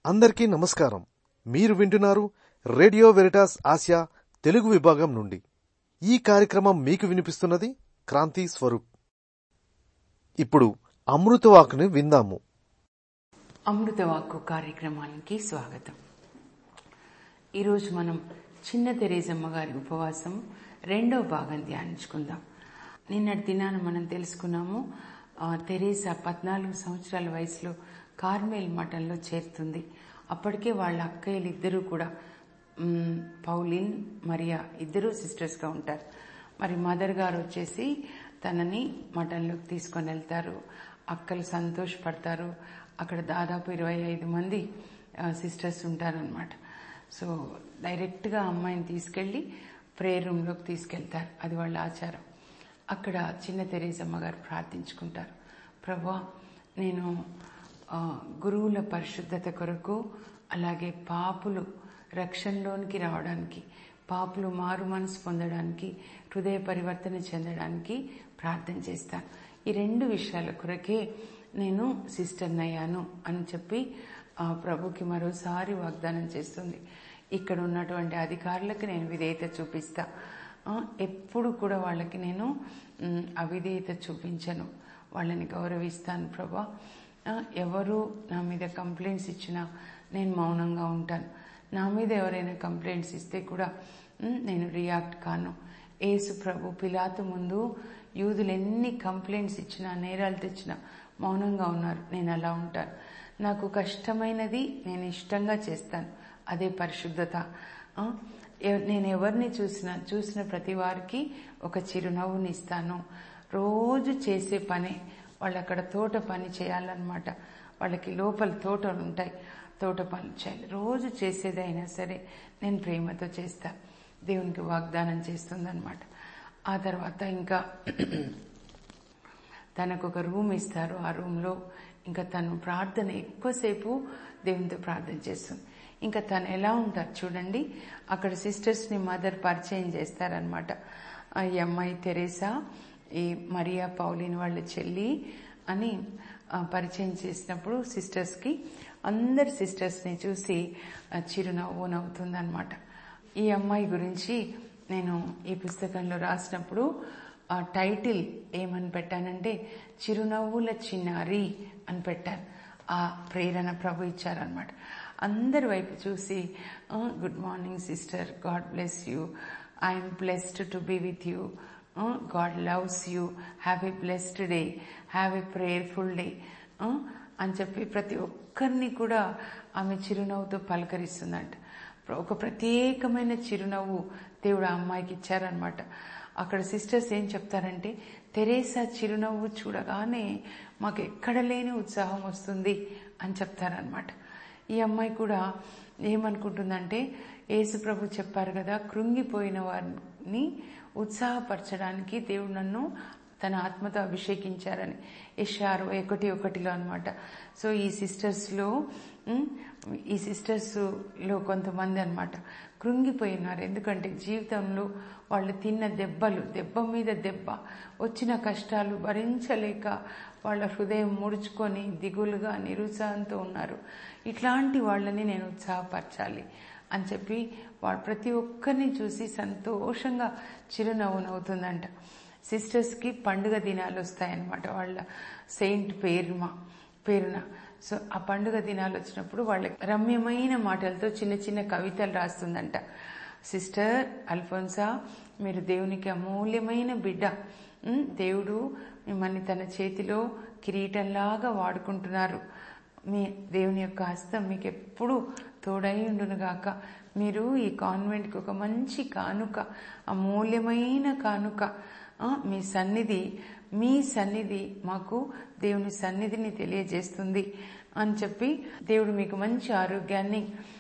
అందరికీ నమస్కారం మీరు వింటున్నారు రేడియో వెరిటాస్ ఆసియా తెలుగు విభాగం నుండి ఈ కార్యక్రమం మీకు వినిపిస్తున్నది క్రాంతి స్వరూప్ ఇప్పుడు అమృతవాకుని విందాము అమృతవాక్కు కార్యక్రమానికి స్వాగతం ఈరోజు మనం చిన్న తెరేజమ్మ గారి ఉపవాసం రెండో భాగం ధ్యానించుకుందాం నిన్నటి దినాన మనం తెలుసుకున్నాము ఆ, తెరేసా పద్నాలుగు సంవత్సరాల వయసులో కార్మేల్ మఠంలో చేరుతుంది అప్పటికే వాళ్ళ అక్కయ్యలు ఇద్దరూ కూడా మ్, పౌలిన్ మరియా ఇద్దరూ సిస్టర్స్గా ఉంటారు మరి మదర్ గారు వచ్చేసి తనని మఠంలోకి తీసుకొని వెళ్తారు అక్కలు సంతోషపడతారు అక్కడ దాదాపు ఇరవై ఐదు మంది సిస్టర్స్ ఉంటారనమాట సో డైరెక్ట్గా అమ్మాయిని తీసుకెళ్ళి ప్రేయర్ రూమ్లోకి తీసుకెళ్తారు అది వాళ్ళ ఆచారం అక్కడ చిన్న తెరేజమ్మ గారు ప్రార్థించుకుంటారు ప్రభా నేను ఆ, గురువుల పరిశుద్ధత కొరకు అలాగే పాపులు రక్షణలోనికి రావడానికి పాపులు మారు మనసు పొందడానికి హృదయ పరివర్తన చెందడానికి ప్రార్థన చేస్తాను ఈ రెండు విషయాల కొరకే నేను సిస్టర్ని అయ్యాను అని చెప్పి ఆ ప్రభుకి మరోసారి వాగ్దానం చేస్తుంది ఇక్కడ ఉన్నటువంటి అధికారులకు నేను విధేయత చూపిస్తా ఆ, ఎప్పుడు కూడా వాళ్ళకి నేను మ్, అవిధేయత చూపించను వాళ్ళని గౌరవిస్తాను ప్రభా ఆ, ఎవరు నా మీద కంప్లైంట్స్ ఇచ్చినా నేను మౌనంగా ఉంటాను నా మీద ఎవరైనా కంప్లైంట్స్ ఇస్తే కూడా మ్, నేను రియాక్ట్ కాను ఏసు ప్రభు పిలాతు ముందు యూదులు ఎన్ని కంప్లైంట్స్ ఇచ్చినా నేరాలు తెచ్చినా మౌనంగా ఉన్నారు నేను అలా ఉంటాను నాకు కష్టమైనది నేను ఇష్టంగా చేస్తాను అదే పరిశుద్ధత ఆ, ఎవ- నేను ఎవరిని చూసినా చూసిన ప్రతి వారికి ఒక చిరునవ్వుని ఇస్తాను రోజు చేసే పనే వాళ్ళు అక్కడ తోట పని చేయాలన్నమాట వాళ్ళకి లోపల తోటలు ఉంటాయి తోట పనులు చేయాలి రోజు చేసేదైనా సరే నేను ప్రేమతో చేస్తా దేవునికి వాగ్దానం చేస్తుందన్నమాట ఆ తర్వాత ఇంకా తనకు ఒక రూమ్ ఇస్తారు ఆ రూమ్లో ఇంకా తను ప్రార్థన ఎక్కువసేపు దేవునితో ప్రార్థన చేస్తుంది ఇంకా తను ఎలా ఉంటారు చూడండి అక్కడ సిస్టర్స్ని మదర్ పరిచయం చేస్తారనమాట ఆ ఈ అమ్మాయి తెరేసా ఈ మరియా పౌలిన్ వాళ్ళ చెల్లి అని ఆ, పరిచయం చేసినప్పుడు సిస్టర్స్కి అందరి సిస్టర్స్ని చూసి ఆ, చిరునవ్వు నవ్వుతుందన్నమాట ఈ అమ్మాయి గురించి నేను ఈ పుస్తకంలో రాసినప్పుడు ఆ టైటిల్ ఏమని పెట్టానంటే చిరునవ్వుల చిన్నారి అని పెట్టాను ఆ ప్రేరణ ప్రభు ఇచ్చారనమాట అందరి వైపు చూసి good morning sister God bless you I'm blessed to be with you God loves you have a blessed day have a prayerful day అని చెప్పి ప్రతి ఒక్కరిని కూడా ఆమె చిరునవ్వుతో పలకరిస్తుందంట ఒక ప్రత్యేకమైన చిరునవ్వు దేవుడు ఆ అమ్మాయికి ఇచ్చారనమాట అక్కడ సిస్టర్స్ ఏం చెప్తారంటే తెరేసా చిరునవ్వు చూడగానే మాకు ఎక్కడ లేని ఉత్సాహం వస్తుంది అని చెప్తారనమాట ఈ అమ్మాయి కూడా ఏమనుకుంటుందంటే యేసు ప్రభు చెప్పారు కదా కృంగిపోయిన వారిని ఉత్సాహపరచడానికి దేవుడు నన్ను తన ఆత్మతో అభిషేకించారని యశారు ఒకటి ఒకటిలో అనమాట సో ఈ సిస్టర్స్లో ఉమ్, ఈ సిస్టర్స్లో కొంతమంది అనమాట కృంగిపోయినారు ఎందుకంటే జీవితంలో వాళ్ళు తిన్న దెబ్బలు దెబ్బ మీద దెబ్బ వచ్చిన కష్టాలు భరించలేక వాళ్ళ హృదయం ముడుచుకొని దిగులుగా నిరుత్సాహంతో ఉన్నారు ఇట్లాంటి వాళ్ళని నేను ఉత్సాహపరచాలి అని చెప్పి వాళ్ళు ప్రతి ఒక్కరిని చూసి సంతోషంగా చిరునవ్వు నవ్వుతుందంట సిస్టర్స్కి పండుగ దినాలు వస్తాయన్నమాట వాళ్ళ సెయింట్ పేరుమ పేరున సో ఆ పండుగ దినాలు వచ్చినప్పుడు వాళ్ళకి రమ్యమైన మాటలతో చిన్న చిన్న కవితలు రాస్తుందంట సిస్టర్ అల్ఫోన్సా మీరు దేవునికి అమూల్యమైన బిడ్డ ఉమ్, దేవుడు మిమ్మల్ని తన చేతిలో కిరీటంలాగా వాడుకుంటున్నారు మీ దేవుని యొక్క హస్తం మీకు ఎప్పుడు తోడై ఉండునుగాక మీరు ఈ కాన్వెంట్కి ఒక మంచి కానుక అమూల్యమైన కానుక ఆ, మీ సన్నిధి మీ సన్నిధి మాకు దేవుని సన్నిధిని తెలియజేస్తుంది అని చెప్పి దేవుడు మీకు మంచి ఆరోగ్యాన్ని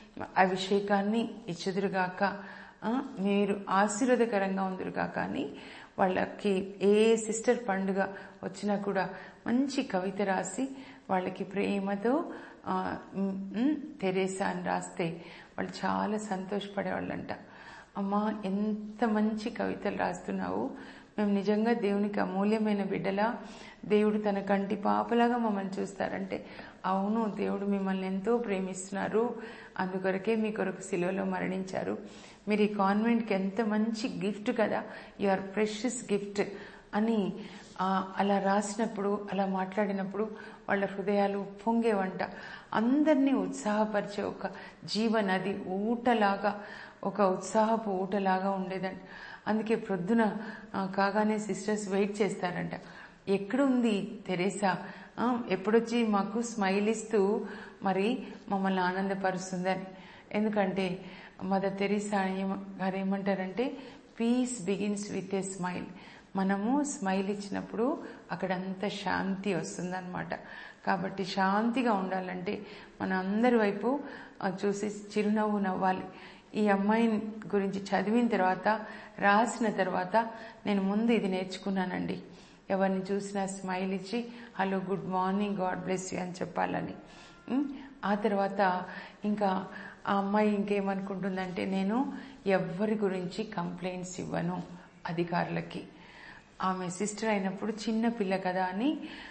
అభిషేకాన్ని ఇచ్చుదురుగాక ఆ, మీరు ఆశీర్వాదకరంగా ఉందిరుగాక అని వాళ్ళకి ఏ సిస్టర్ పండుగ వచ్చినా కూడా మంచి కవిత రాసి వాళ్ళకి ప్రేమతో ఆ, మ్, మ్, తెరేసా అని రాస్తే వాళ్ళు చాలా సంతోషపడేవాళ్ళంట అమ్మా ఎంత మంచి కవితలు రాస్తున్నావు మేము నిజంగా దేవునికి అమూల్యమైన బిడ్డలా దేవుడు తన కంటి పాపలాగా మమ్మల్ని చూస్తారంటే అవును దేవుడు మిమ్మల్ని ఎంతో ప్రేమిస్తున్నారు అందుకొరకే మీ కొరకు సిలువలో మరణించారు మీరు ఈ కాన్వెంట్కి ఎంత మంచి గిఫ్ట్ కదా యువర్ ప్రెషస్ గిఫ్ట్ అని ఆ, అలా రాసినప్పుడు అలా మాట్లాడినప్పుడు వాళ్ళ హృదయాలు పొంగేవంట అందరినీ ఉత్సాహపరిచే ఒక జీవనది ఊటలాగా ఒక ఉత్సాహపు ఊటలాగా ఉండేదంట అందుకే ప్రొద్దున ఆ, కాగానే సిస్టర్స్ వెయిట్ చేస్తారంట ఎక్కడుంది తెరేసా ఆ, ఎప్పుడొచ్చి మాకు స్మైల్ ఇస్తూ మరి మమ్మల్ని ఆనందపరుస్తుందని ఎందుకంటే మదర్ తెరీసా ఏమ- గారు ఏమంటారంటే peace begins with a smile మనము స్మైల్ ఇచ్చినప్పుడు అక్కడంతా శాంతి వస్తుందన్నమాట కాబట్టి శాంతిగా ఉండాలంటే మన అందరి వైపు ఆ, చూసి చిరునవ్వు నవ్వాలి ఈ అమ్మాయి గురించి చదివిన తర్వాత రాసిన తర్వాత నేను ముందు ఇది నేర్చుకున్నానండి ఎవరిని చూసినా స్మైల్ ఇచ్చి hello good morning God bless you అని చెప్పాలని ఉమ్, ఆ తర్వాత ఇంకా ఆ అమ్మాయి ఇంకేమనుకుంటుందంటే నేను ఎవ్వరి గురించి కంప్లైంట్స్ ఇవ్వను అధికారులకి ఆమె సిస్టర్ అయినప్పుడు చిన్న పిల్ల కదా అని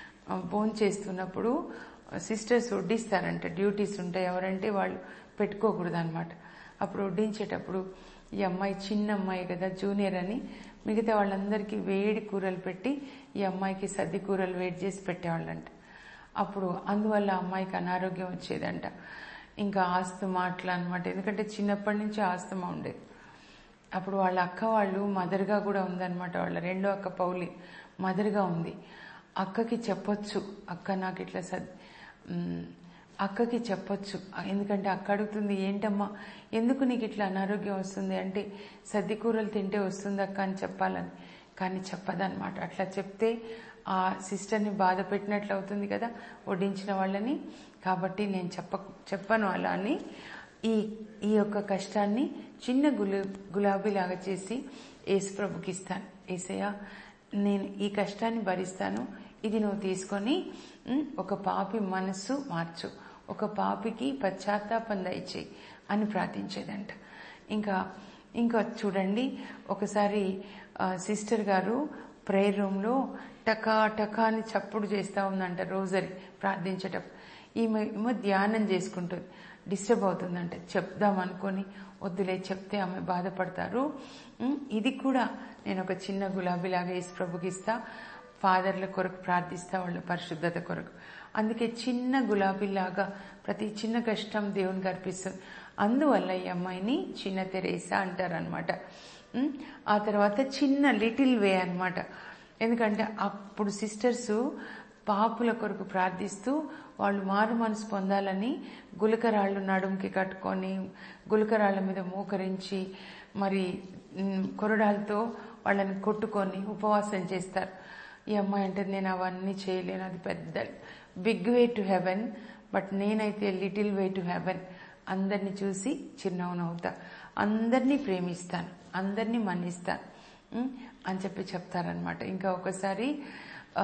ఫోన్ చేస్తున్నప్పుడు సిస్టర్స్ వడ్డిస్తారంట డ్యూటీస్ ఉంటాయి ఎవరంటే వాళ్ళు పెట్టుకోకూడదు అనమాట అప్పుడు వడ్డించేటప్పుడు ఈ అమ్మాయి చిన్న అమ్మాయి కదా జూనియర్ అని మిగతా వాళ్ళందరికీ వేడి కూరలు పెట్టి ఈ అమ్మాయికి సద్ది కూరలు వేడి చేసి పెట్టేవాళ్ళంట అప్పుడు అందువల్ల ఆ అమ్మాయికి అనారోగ్యం వచ్చేదంట ఇంకా ఆస్తమా అట్లా అనమాట ఎందుకంటే చిన్నప్పటి నుంచి ఆస్తమా ఉండేది అప్పుడు వాళ్ళ అక్క వాళ్ళు మదర్గా కూడా ఉందన్నమాట వాళ్ళ రెండో అక్క పౌలి మదర్గా ఉంది అక్కకి చెప్పొచ్చు అక్క నాకు ఇట్లా సద్ మ్, అక్కకి చెప్పొచ్చు ఎందుకంటే అక్క అడుగుతుంది ఏంటమ్మా ఎందుకు నీకు ఇట్లా అనారోగ్యం వస్తుంది అంటే సద్ది కూరలు తింటే వస్తుంది అక్క అని చెప్పాలని కానీ చెప్పదన్నమాట అట్లా చెప్తే ఆ సిస్టర్ని బాధ పెట్టినట్లు అవుతుంది కదా వడ్డించిన వాళ్ళని కాబట్టి నేను చెప్ప చెప్పను అలా అని ఈ ఈ యొక్క కష్టాన్ని చిన్న గులా గులాబీలాగా చేసి యేసుప్రభుకి ఇస్తాను ఏసయ్య నేను ఈ కష్టాన్ని భరిస్తాను ఇది నువ్వు తీసుకొని ఉమ్, ఒక పాపి మనస్సు మార్చు ఒక పాపికి పశ్చాత్తాపం దయచేయి అని ప్రార్థించేదంట ఇంకా ఇంకా చూడండి ఒకసారి ఆ, సిస్టర్ గారు ప్రేయర్ రూమ్లో టకా టకా అని చప్పుడు చేస్తూ ఉందంట రోజరీ ప్రార్థించేటప్పుడు ఈమె ఏమో ధ్యానం చేసుకుంటుంది డిస్టర్బ్ అవుతుందంట చెప్దాం అనుకొని వద్దులే చెప్తే ఆమె బాధపడతారు ఉమ్, ఇది కూడా నేను ఒక చిన్న గులాబీలాగా వేసి ప్రభుకి ఇస్తా ఫాదర్ల కొరకు ప్రార్థిస్తా వాళ్ళ పరిశుద్ధత కొరకు అందుకే చిన్న గులాబీలాగా ప్రతి చిన్న కష్టం దేవునికి అర్పిస్తుంది అందువల్ల ఈ అమ్మాయిని చిన్న తెరేసా అంటారనమాట ఆ తర్వాత చిన్న లిటిల్ వే అన్నమాట ఎందుకంటే అప్పుడు సిస్టర్స్ పాపుల కొరకు ప్రార్థిస్తూ వాళ్ళు మారు మనసు పొందాలని గులకరాళ్ళు నడుముకి కట్టుకొని గులకరాళ్ళ మీద మోకరించి మరి ఉమ్, కొరడాలతో వాళ్ళని కొట్టుకొని ఉపవాసం చేస్తారు ఈ అమ్మాయి అంటే నేను అవన్నీ చేయలేను అది పెద్ద big way to heaven but నేనైతే లిటిల్ వే టు హెవెన్ అందరిని చూసి చిరునవ్వు నవ్వుతా అందరినీ ప్రేమిస్తాను అందరినీ మన్నిస్తాను ఉమ్, అని చెప్పి చెప్తారనమాట ఇంకా ఒకసారి ఆ,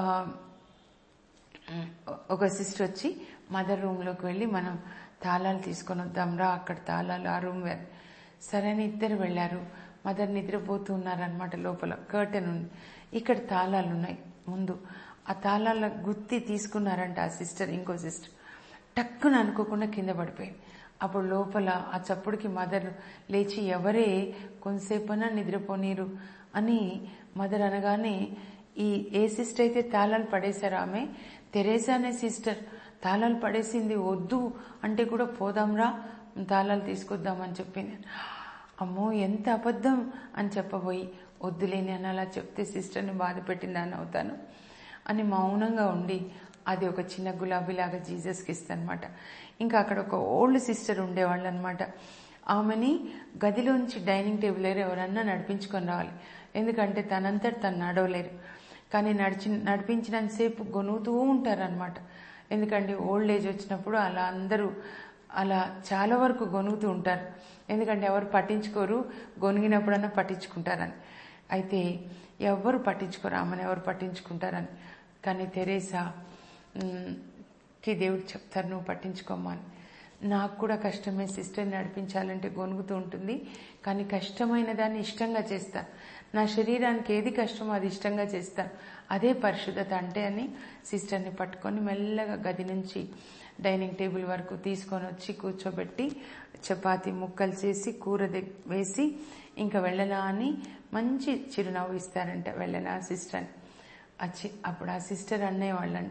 ఒక సిస్టర్ వచ్చి మదర్ రూమ్లోకి వెళ్ళి మనం తాళాలు తీసుకొని వద్దాం రా అక్కడ తాళాలు ఆ రూమ్ వేరు సరే అని ఇద్దరు వెళ్ళారు మదర్ నిద్రపోతూ ఉన్నారనమాట లోపల కర్టెన్ ఉంది ఇక్కడ తాళాలు ఉన్నాయి ముందు ఆ తాళాల గుత్తి తీసుకున్నారంట ఆ సిస్టర్ ఇంకో సిస్టర్ టక్కున అనుకోకుండా కింద పడిపోయింది అప్పుడు లోపల ఆ చప్పుడుకి మదర్ లేచి ఎవరే కొంతసేపైనా నిద్రపోనీరు అని మదర్ అనగానే ఈ ఏ సిస్టర్ అయితే తాళాలు పడేశారో ఆమె తెరేసా అనే సిస్టర్ తాళాలు పడేసింది వద్దు అంటే కూడా పోదాంరా తాళాలు తీసుకొద్దామని చెప్పింది అమ్మో ఎంత అబద్ధం అని చెప్పబోయి వద్దులేని అని అలా చెప్తే సిస్టర్ని బాధ పెట్టిందని అవుతాను అని మౌనంగా ఉండి అది ఒక చిన్న గులాబీలాగా జీసస్కి ఇస్తానమాట ఇంకా అక్కడ ఒక ఓల్డ్ సిస్టర్ ఉండేవాళ్ళు అనమాట ఆమెని గదిలోంచి డైనింగ్ టేబుల్ దగ్గర ఎవరన్నా నడిపించుకొని రావాలి ఎందుకంటే తనంతట తను నడవలేరు కానీ నడిచి నడిపించినంతసేపు గొనుగుతూ ఉంటారనమాట ఎందుకంటే ఓల్డ్ ఏజ్ వచ్చినప్పుడు అలా అందరూ అలా చాలా వరకు గొనుగుతూ ఉంటారు ఎందుకంటే ఎవరు పట్టించుకోరు గొనిగినప్పుడన్నా పట్టించుకుంటారని అయితే ఎవరు పట్టించుకోరు ఆమెను ఎవరు పట్టించుకుంటారని కానీ తెరేసా మ్, కి దేవుడు చెప్తారు నువ్వు పట్టించుకోమ్మా అని నాకు కూడా కష్టమే సిస్టర్ని నడిపించాలంటే గొనుగుతూ ఉంటుంది కానీ కష్టమైన దాన్ని ఇష్టంగా చేస్తాను నా శరీరానికి ఏది కష్టమో అది ఇష్టంగా చేస్తాను అదే పరిశుద్ధత అంటే అని సిస్టర్ని పట్టుకొని మెల్లగా గది నుంచి డైనింగ్ టేబుల్ వరకు తీసుకొని వచ్చి కూర్చోబెట్టి చపాతి ముక్కలు చేసి కూర దగ్- వేసి ఇంకా వెళ్ళనా అని మంచి చిరునవ్వు ఇస్తారంట వెళ్ళనా సిస్టర్ అని వచ్చి అప్పుడు ఆ సిస్టర్ అనేవాళ్ళంట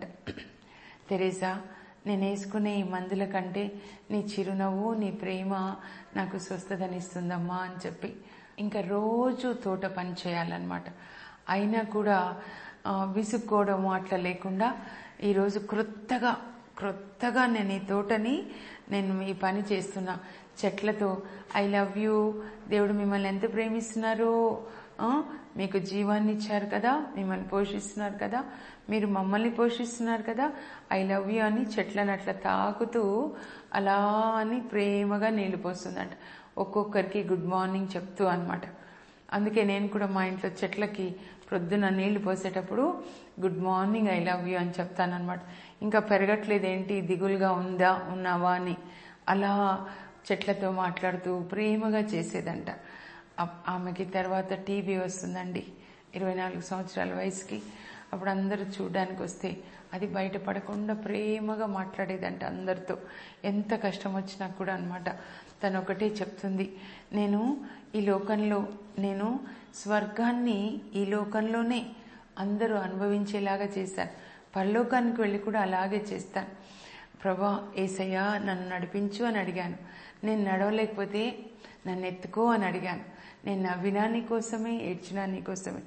తెరేసా నేను వేసుకునే ఈ మందుల కంటే నీ చిరునవ్వు నీ ప్రేమ నాకు స్వస్థతనిస్తుందమ్మా అని చెప్పి ఇంకా రోజు తోట పని చేయాలన్నమాట అయినా కూడా ఆ, విసుక్కోవడం అట్లా లేకుండా ఈరోజు క్రొత్తగా క్రొత్తగా నేను ఈ తోటని నేను ఈ పని చేస్తున్నా చెట్లతో ఐ లవ్ యూ దేవుడు మిమ్మల్ని ఎంత ప్రేమిస్తున్నారు ఆ, మీకు జీవాన్ని ఇచ్చారు కదా మిమ్మల్ని పోషిస్తున్నారు కదా మీరు మమ్మల్ని పోషిస్తున్నారు కదా ఐ లవ్ యూ అని చెట్లను అట్లా తాకుతూ అలా అని ప్రేమగా నీళ్లు పోస్తుందంట ఒక్కొక్కరికి గుడ్ మార్నింగ్ చెప్తూ అన్నమాట అందుకే నేను కూడా మా ఇంట్లో చెట్లకి ప్రొద్దున నీళ్లు పోసేటప్పుడు good morning I love you అని చెప్తానన్నమాట ఇంకా పెరగట్లేదు ఏంటి దిగులుగా ఉందా ఉన్నావా అని అలా చెట్లతో మాట్లాడుతూ ప్రేమగా చేసేదంట అప్- ఆమెకి తర్వాత టీబీ వస్తుందండి ఇరవై నాలుగు సంవత్సరాల వయసుకి అప్పుడు అందరూ చూడడానికి వస్తే అది బయటపడకుండా ప్రేమగా మాట్లాడేదంట అందరితో ఎంత కష్టం వచ్చినా కూడా అన్నమాట తను ఒకటే చెప్తుంది నేను ఈ లోకంలో నేను స్వర్గాన్ని ఈ లోకంలోనే అందరూ అనుభవించేలాగా చేశాను పరలోకానికి వెళ్ళి కూడా అలాగే చేస్తాను ప్రభా ఏసయ్యా నన్ను నడిపించు అని అడిగాను నేను నడవలేకపోతే నన్ను ఎత్తుకో అని అడిగాను నేను నవ్వినా నీ కోసమే ఏడ్చినా నీ కోసమే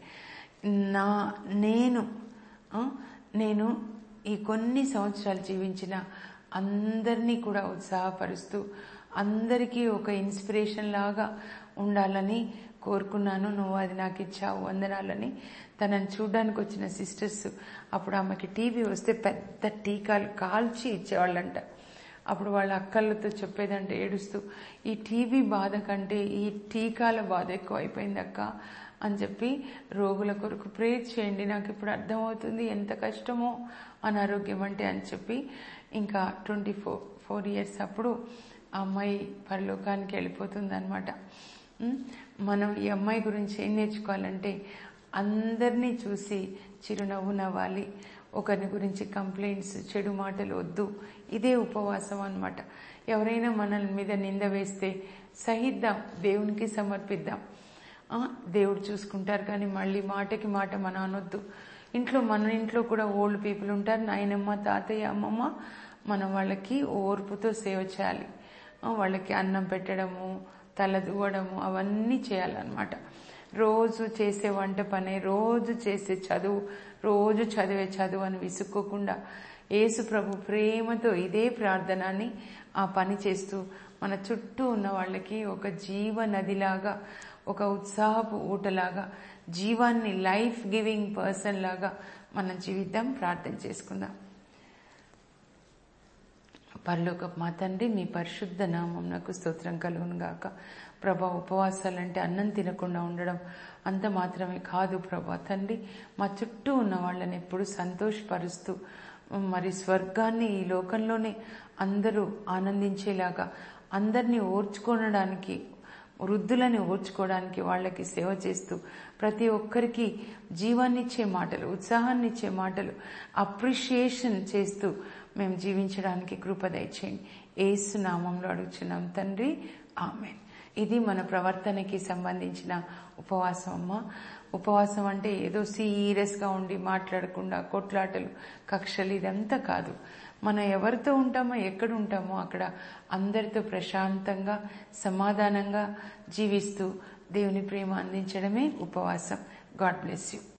నా నేను ఆ, నేను ఈ కొన్ని సంవత్సరాలు జీవించిన అందరినీ కూడా ఉత్సాహపరుస్తూ అందరికీ ఒక ఇన్స్పిరేషన్ లాగా ఉండాలని కోరుకున్నాను నువ్వు అది నాకు ఇచ్చావు వందనాలని తనని చూడడానికి వచ్చిన సిస్టర్స్ అప్పుడు ఆమెకి టీవీ వస్తే పెద్ద టీకాలు కాల్చి ఇచ్చేవాళ్ళంట అప్పుడు వాళ్ళ అక్కలతో చెప్పేదంటే ఏడుస్తూ ఈ టీవీ బాధ కంటే ఈ టీకాల బాధ ఎక్కువ అయిపోయింది అక్క అని చెప్పి రోగుల కొరకు ప్రేర్ చేయండి నాకు ఇప్పుడు అర్థమవుతుంది ఎంత కష్టమో అనారోగ్యం అంటే అని చెప్పి ఇంకా ట్వంటీ ఫోర్ ఫోర్ ఇయర్స్ అప్పుడు ఆ అమ్మాయి పరలోకానికి వెళ్ళిపోతుంది అనమాట మనం ఈ అమ్మాయి గురించి ఏం నేర్చుకోవాలంటే అందరినీ చూసి చిరునవ్వు నవ్వాలి ఒకరిని గురించి కంప్లైంట్స్ చెడు మాటలు వద్దు ఇదే ఉపవాసం అన్నమాట ఎవరైనా మన మీద నింద వేస్తే సహిద్దాం దేవునికి సమర్పిద్దాం ఆ, దేవుడు చూసుకుంటారు కానీ మళ్ళీ మాటకి మాట మన అనొద్దు ఇంట్లో మన ఇంట్లో కూడా ఓల్డ్ పీపుల్ ఉంటారు నాయనమ్మ తాతయ్య అమ్మమ్మ మనం వాళ్ళకి ఓర్పుతో సేవ చేయాలి ఆ, వాళ్ళకి అన్నం పెట్టడము తల దువ్వడము అవన్నీ చేయాలన్నమాట రోజు చేసే వంట పని రోజు చేసే చదువు రోజు చదివే చదువు అని విసుక్కోకుండా యేసు ప్రభు ప్రేమతో ఇదే ప్రార్థనని ఆ పని చేస్తూ మన చుట్టూ ఉన్న వాళ్ళకి ఒక జీవ నదిలాగా ఒక ఉత్సాహపు ఊటలాగా జీవాన్ని లైఫ్ గివింగ్ పర్సన్ లాగా మనం జీవితం ప్రార్థన చేసుకుందాం పరలోక మా తండ్రి మీ పరిశుద్ధ నామం నాకు స్తోత్రం కలుగును గాక ప్రభా ఉపవాసాలంటే అన్నం తినకుండా ఉండడం అంత మాత్రమే కాదు ప్రభా తండ్రి మా చుట్టూ ఉన్న వాళ్ళని ఎప్పుడు సంతోషపరుస్తూ మరి స్వర్గాన్ని ఈ లోకంలోనే అందరూ ఆనందించేలాగా అందరినీ ఓర్చుకోనడానికి వృద్ధులని ఓర్చుకోవడానికి వాళ్ళకి సేవ చేస్తూ ప్రతి ఒక్కరికి జీవాన్నిచ్చే మాటలు ఉత్సాహాన్నిచ్చే మాటలు అప్రిషియేషన్ చేస్తూ మేము జీవించడానికి కృప దయచేయండి ఏసు నామంలో అడుగుచున్నాం తండ్రి ఆమె ఇది మన ప్రవర్తనకి సంబంధించిన ఉపవాసం అమ్మ ఉపవాసం అంటే ఏదో సీరియస్గా ఉండి మాట్లాడకుండా కొట్లాటలు కక్షలు ఇదంతా కాదు మనం ఎవరితో ఉంటామో ఎక్కడ ఉంటామో అక్కడ అందరితో ప్రశాంతంగా సమాధానంగా జీవిస్తూ దేవుని ప్రేమ అందించడమే ఉపవాసం గాడ్ బ్లెస్ యూ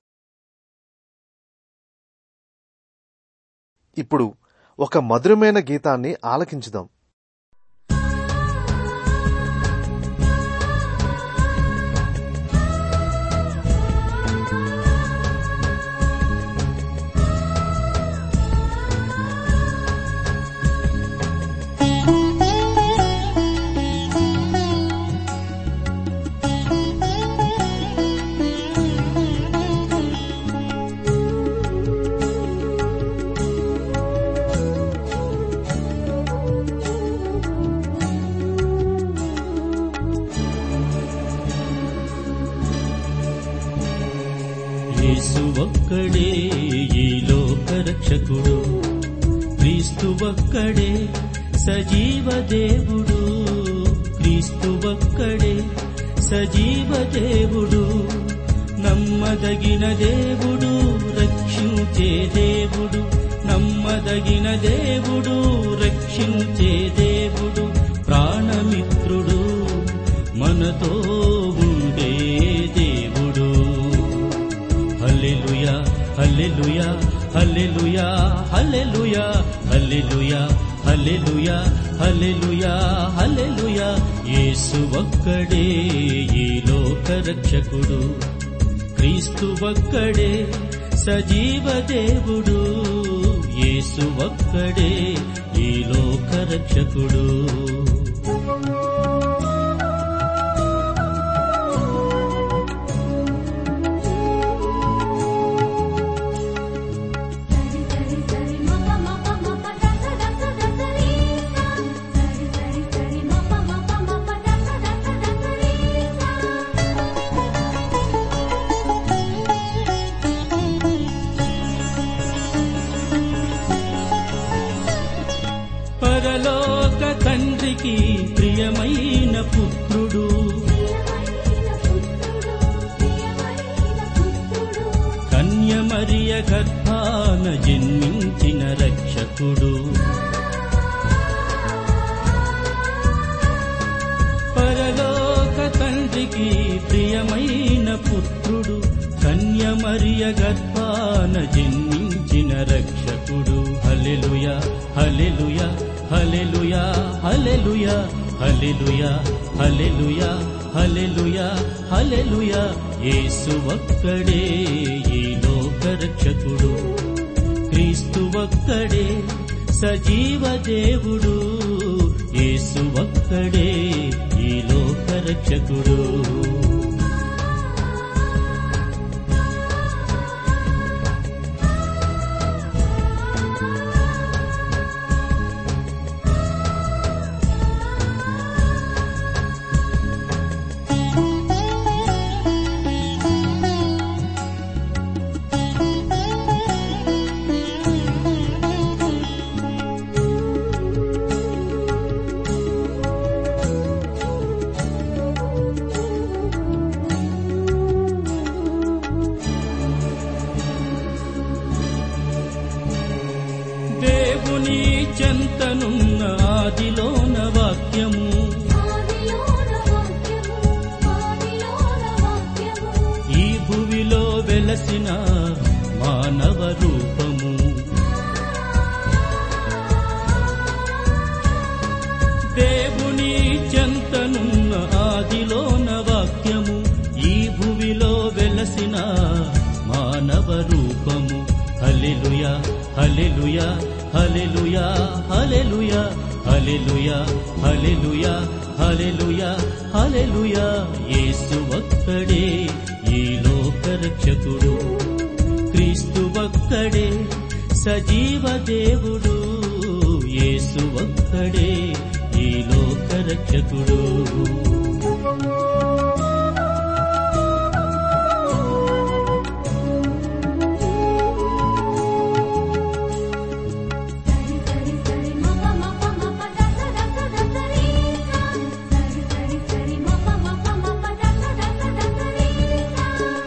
ఇప్పుడు ఒక మధురమైన గీతాన్ని ఆలకించుదాం యేసు ఒక్కడే ఈ లోక రక్షకుడు క్రీస్తు క్రీస్తువక్కడే సజీవ దేవుడు క్రీస్తువక్కడే సజీవ దేవుడు నమ్మదగిన దేవుడు రక్షించే దేవుడు నమ్మదగిన దేవుడు రక్షించే దేవుడు ప్రాణమిత్రుడు మనతో ఉండే దేవుడు హల్లెలూయా హల్లెలూయా హల్లెలూయా హల్లెలూయా హల్లెలూయా హల్లెలూయా హల్లెలూయా హల్లెలూయా యేసు ఒక్కడే ఈ లోక రక్షకుడు క్రీస్తు ఒక్కడే సజీవ దేవుడు యేసు ఒక్కడే ఈ లోక రక్షకుడు సరి సరి సరి మప మప మప దస దస దసరీసా సరి సరి సరి మప మప మప దస దస దసరీసా పరలోక తండ్రికి ప్రియమైన పుత్రుడు ప్రియమైన పుత్రుడు ప్రియమైన పుత్రుడు కన్యమరియ గర్భాన జన్మించిన రక్షకుడు పరలోక తండ్రికి ప్రియమైన పుత్రుడు కన్యమరియ గర్భాన జన్మించిన రక్షకుడు హల్లెలూయా హల్లెలూయా హల్లెలూయా హల్లెలూయా హల్లెలూయా హల్లెలూయా హల్లెలూయా హల్లెలూయా యేసు ఒక్కడే ఈ లోక రక్షకుడు క్రీస్తు ఒక్కడే సజీవ దేవుడు యేసు ఒక్కడే ఈ లోక రక్షకుడు దేవుని చెంతనున్న ఆదిలోన వాక్యము ఆదిలోన వాక్యము ఆదిలోన వాక్యము ఈ భువిలో వెలసిన మానవ రూపము దేవుని చెంతనున్న ఆదిలోన వాక్యము ఈ భువిలో వెలసిన మానవ రూపము హల్లెలూయా హల్లెలూయా హల్లెలూయా హల్లెలూయా హల్లెలూయా హల్లెలూయా హల్లెలూయా హల్లెలూయా యేసు ఒక్కడే ఈ లోక రక్షకుడు క్రీస్తు ఒక్కడే సజీవ దేవుడు యేసు ఒక్కడే ఈ లోక రక్షకుడు సరి సరి సరి మప మప మప దస దస దసరీసా సరి సరి సరి మప మప మప దస దస దసరీసా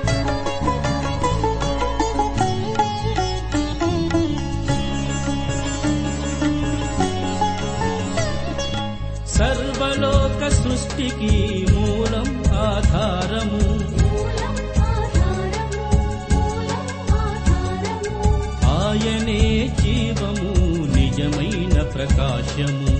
సర్వలోక సృష్టికి మూలం ఆధారము మూలం ఆధారము మూలం ఆధారము ఆయనే జీవము నిజమైన ప్రకాశము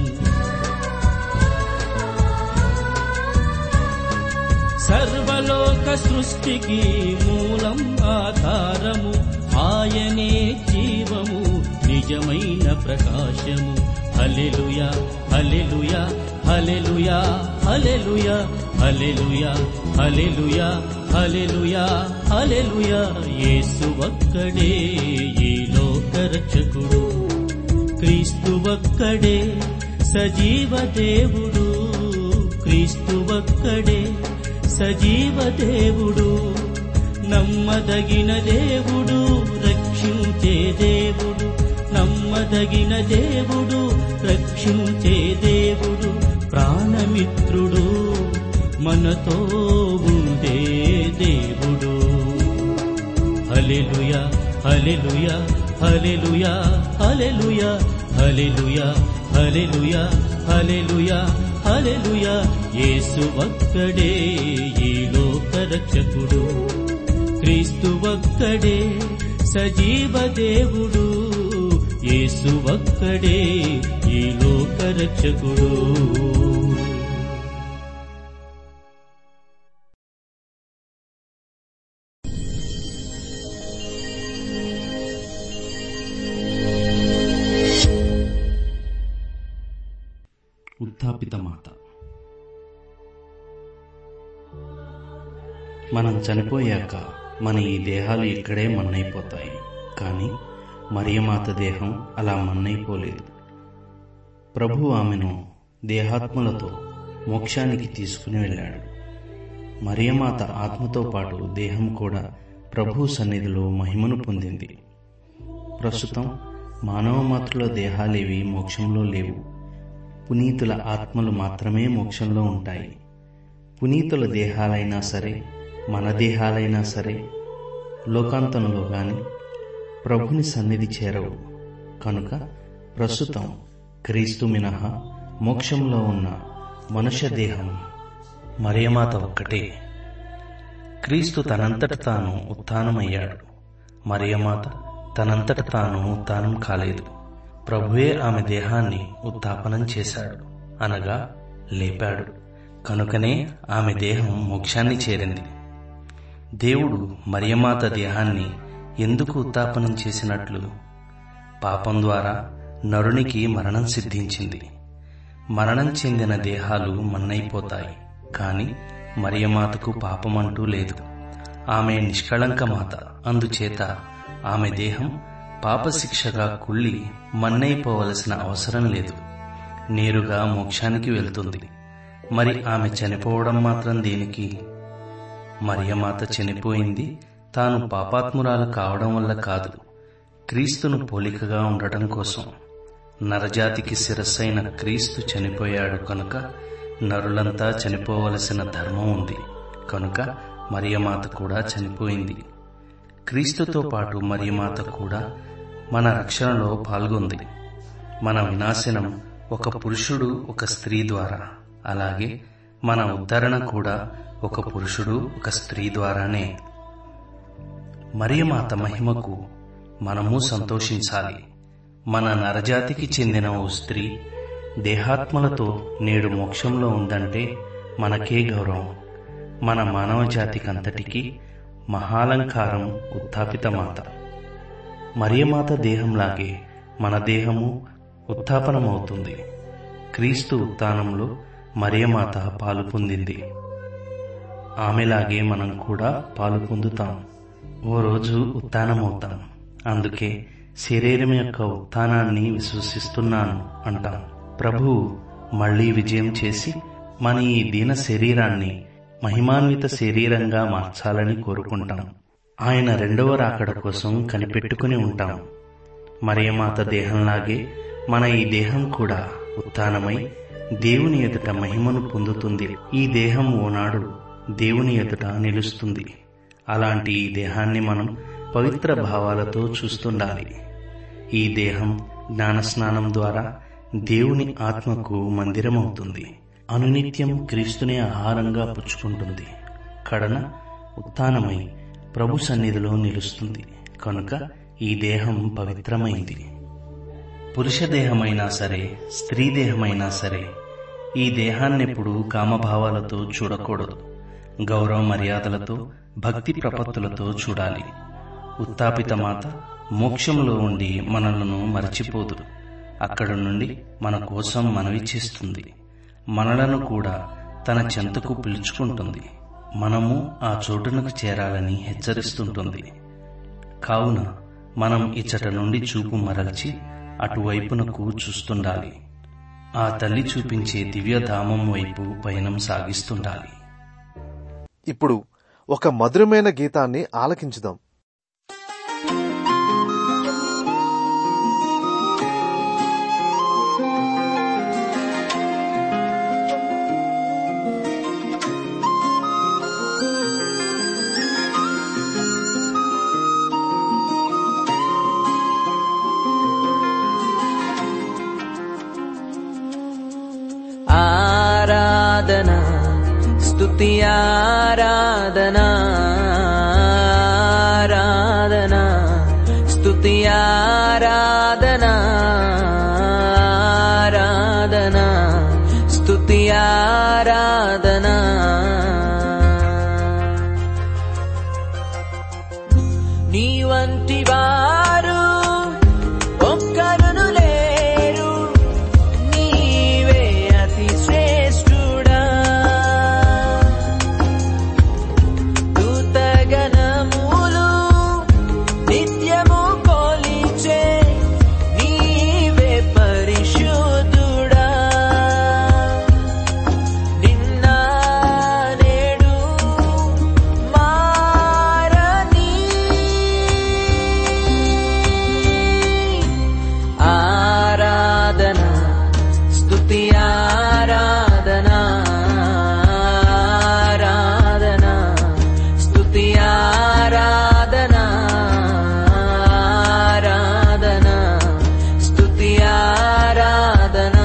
సర్వలోక సృష్టికి మూలం ఆధారము ఆయనే జీవము నిజమైన ప్రకాశము హల్లెలూయా హల్లెలూయా హల్లెలూయా హల్లెలూయా హల్లెలూయా హల్లెలూయా హల్లెలూయా హల్లెలూయా యేసు ఒక్కడే ఈ లోక రక్షకుడు క్రీస్తు ఒక్కడే సజీవ దేవుడు క్రీస్తు ఒక్కడే సజీవ దేవుడు నమ్మదగిన దేవుడు రక్షించే దేవుడు నమ్మదగిన దేవుడు రక్షించే దేవుడు ప్రాణమిత్రుడు మనతో ఉండే దేవుడు హల్లెలూయా హల్లెలూయా హల్లెలూయా హల్లెలూయా హల్లెలూయా హల్లెలూయా హల్లెలూయా హల్లెలూయా యేసు ఒక్కడే ఈ లోక రక్షకుడు క్రీస్తు ఒక్కడే సజీవ దేవుడు యేసు ఒక్కడే ఈ లోక రక్షకుడు ఉత్థాపిత మాత మనం చనిపోయాక మన ఈ దేహాలు ఇక్కడే మన్నైపోతాయి కానీ మరియమాత దేహం అలా మన్నైపోలేదు ప్రభు ఆమెను దేహాత్మలతో మోక్షానికి తీసుకుని వెళ్ళాడు మరియమాత ఆత్మతో పాటు దేహం కూడా ప్రభు సన్నిధిలో మహిమను పొందింది ప్రస్తుతం మానవ మాతృల దేహాలేవి మోక్షంలో లేవు పునీతుల ఆత్మలు మాత్రమే మోక్షంలో ఉంటాయి పునీతుల దేహాలైనా సరే మన దేహాలైనా సరే లోకాంతంలో గాని ప్రభుని సన్నిధి చేరవు కనుక ప్రస్తుతం క్రీస్తు మినహా మోక్షంలో ఉన్న మనుష్య దేహం మరియమాత ఒక్కటే క్రీస్తు తనంతట తాను ఉత్థానమయ్యాడు మరియమాత తనంతట తాను ఉత్థానం కాలేదు ప్రభువే ఆమె దేహాన్ని ఉత్థాపనం చేశాడు అనగా లేపాడు కనుకనే ఆమె దేహం మోక్షాన్ని చేరింది దేవుడు మరియమాత దేహాన్ని ఎందుకు ఉత్థాపనం చేసినట్లు పాపం ద్వారా నరునికి మరణం సిద్ధించింది మరణం చెందిన దేహాలు మన్నైపోతాయి కాని మరియమాతకు పాపమంటూ లేదు ఆమె నిష్కళంక మాత అందుచేత ఆమె దేహం పాపశిక్షగా కుళ్ళి మన్నైపోవలసిన అవసరం లేదు నేరుగా మోక్షానికి వెళ్తుంది మరి ఆమె చనిపోవడం మాత్రం దేనికి మరియమాత చనిపోయింది తాను పాపాత్మురాలు కావడం వల్ల కాదు క్రీస్తును పోలికగా ఉండటం కోసం నరజాతికి శిరస్సైన క్రీస్తు చనిపోయాడు కనుక నరులంతా చనిపోవలసిన ధర్మం ఉంది కనుక మరియమాత కూడా చనిపోయింది క్రీస్తుతో పాటు మరియమాత కూడా మన రక్షణలో పాల్గొంది మన వినాశనం ఒక పురుషుడు ఒక స్త్రీ ద్వారా అలాగే మన ఉద్ధరణ కూడా ఒక పురుషుడు ఒక స్త్రీ ద్వారానే మరియమాత మహిమకు మనము సంతోషించాలి మన నరజాతికి చెందిన ఓ స్త్రీ దేహాత్మలతో నేడు మోక్షంలో ఉందంటే మనకే గౌరవం మన మానవ జాతికంతటికీ మహాలంకారం ఉత్థాపిత మాత మరియమాత దేహంలాగే మన దేహము ఉత్థాపనమవుతుంది క్రీస్తు ఉత్థానంలో మరియమాత పాలు పొందింది ఆమెలాగే మనం కూడా పాలు పొందుతాం ఓ రోజు ఉత్థానమవుతాం అందుకే శరీరం యొక్క ఉత్థానాన్ని విశ్వసిస్తున్నాను అంటాం ప్రభువు మళ్ళీ విజయం చేసి మన ఈ దీన శరీరాన్ని మహిమాన్విత శరీరంగా మార్చాలని కోరుకుంటాం ఆయన రెండవ రాకడ కోసం కనిపెట్టుకుని ఉంటాం మరియమాత దేహంలాగే మన ఈ దేహం కూడా ఉత్థానమై దేవుని ఎదుట మహిమను పొందుతుంది ఈ దేహం ఓనాడు దేవుని ఎదుట నిలుస్తుంది అలాంటి ఈ దేహాన్ని మనం పవిత్ర భావాలతో చూస్తుండాలి ఈ దేహం జ్ఞానస్నానం ద్వారా దేవుని ఆత్మకు మందిరమవుతుంది అనునిత్యం క్రీస్తునే ఆహారంగా పుచ్చుకుంటుంది కడన ఉత్థానమై ప్రభు సన్నిధిలో నిలుస్తుంది కనుక ఈ దేహం పవిత్రమైంది పురుష దేహమైనా సరే స్త్రీ దేహమైనా సరే ఈ దేహాన్నెప్పుడు కామభావాలతో చూడకూడదు గౌరవ మర్యాదలతో భక్తి ప్రపత్తులతో చూడాలి ఉత్తాపిత మాత మోక్షంలో ఉండి మనలను మరచిపోదు అక్కడ నుండి మన కోసం మనవి చేస్తుంది మనలను కూడా తన చెంతకు పిలుచుకుంటుంది మనము ఆ చోటునకు చేరాలని హెచ్చరిస్తుంటుంది కావున మనం ఇచ్చట నుండి చూపు మరల్చి అటువైపునకు చూస్తుండాలి ఆ తల్లి చూపించే దివ్యధామం వైపు పయనం సాగిస్తుండాలి ఇప్పుడు ఒక మధురమైన గీతాన్ని ఆలకించుదాం ఆరాధనా స్తుతి ఆరాధనా ఆరాధనా స్తుతి ఆరాధనా ఆరాధనా స్తుతి ఆరాధనా నీ వంటి వారు ఒక్కరును లేరు నీవే అతి శ్రేష్ఠుడా దూతగణములు నిత్యము కొలిచే నీవే పరిశుద్ధుడా నిన్న నేడు మారని ఆరాధన స్తుతి ఆరాధన ఆరాధన స్తుతి ఆరాధన ఆరాధన స్తుతి ఆరాధన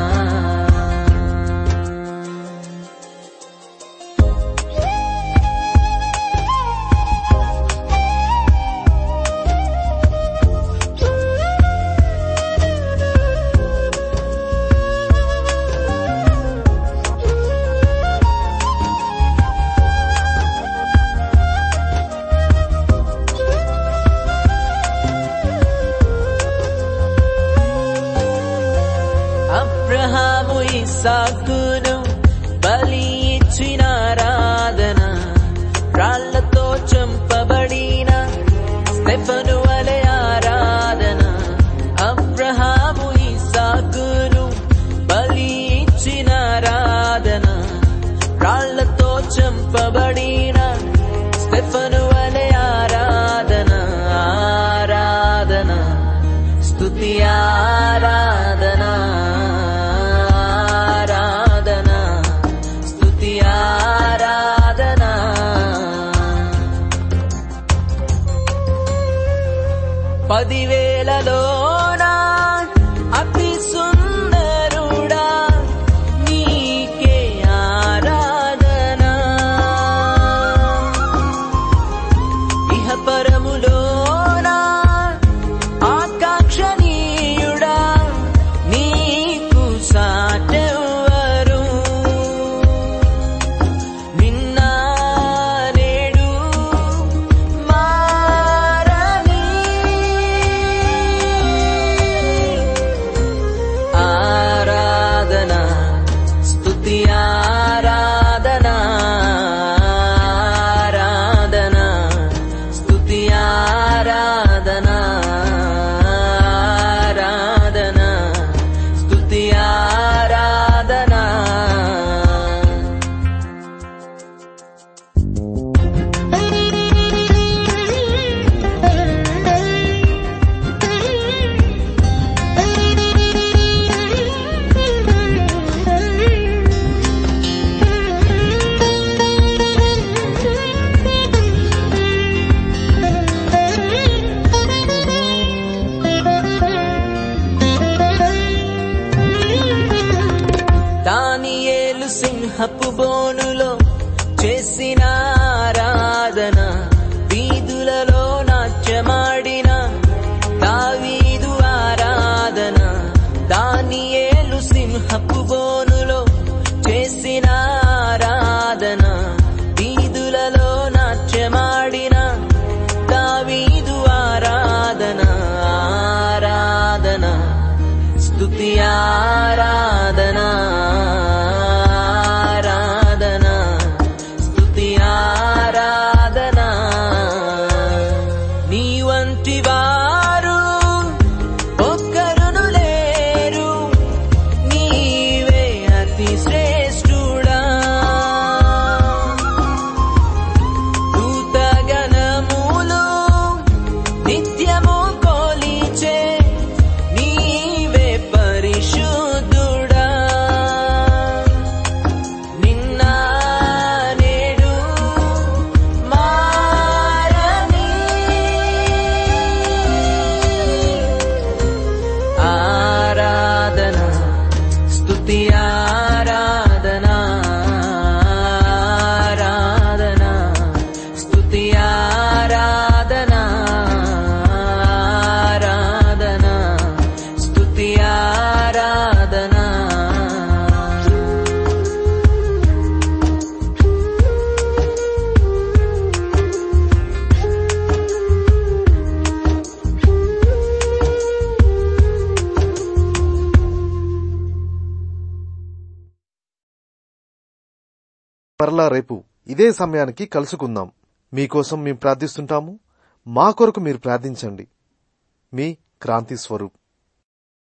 అబ్రహాము ఇస్సాకును బలి ఇచ్చిన ఆరాధన రాళ్లతో చంపబడిన స్టెఫను వలె ఆరాధన అబ్రహాము ఇస్సాకును బలి ఇచ్చిన ఆరాధన రాళ్లతో చంపబడిన స్టెఫను వలె ఆరాధన ఆరాధన స్తుతి ఆరాధన ఆరాధన స్తుతి ఆరాధన పదివేలలోన అతి సుందరుడా నీకే ఆరాధన ఇహ పరములోన ఆకాంక్షణీయుడా నీకు సాటెవరు నిన్న నేడు మారని ఆరాధన స్తుతి ఆరాధన ఆరాధన స్తుతి ఆరాధన ఆరాధన స్తుతి ఆరాధన దానియేలు సింహపు బోనులో చేసిన ఆరాధన వీధులలో నాట్యమాడిన దావీదు ఆరాధన దానియేలు సింహపు బోనులో చేసిన ఆరాధన వీధులలో నాట్యమాడిన దావీదు ఆరాధన ఆరాధన స్తుతి ఆరాధన ఆరాధన స్తుతి ఆరాధన నీ వంటి వారు ఒక్కరును లేరు నీవే అతి శ్రేష్ఠుడా దూతగణములు నిత్యము కొలిచే నీవే పరిశుద్ధుడా నిన్న నేడు మారని ఆరాధన స్తుతి ఆరాధన మరలా రేపు ఇదే సమయానికి కలుసుకుందాం మీకోసం మేము ప్రార్థిస్తుంటాము మా కొరకు మీరు ప్రార్థించండి మీ క్రాంతి స్వరూప్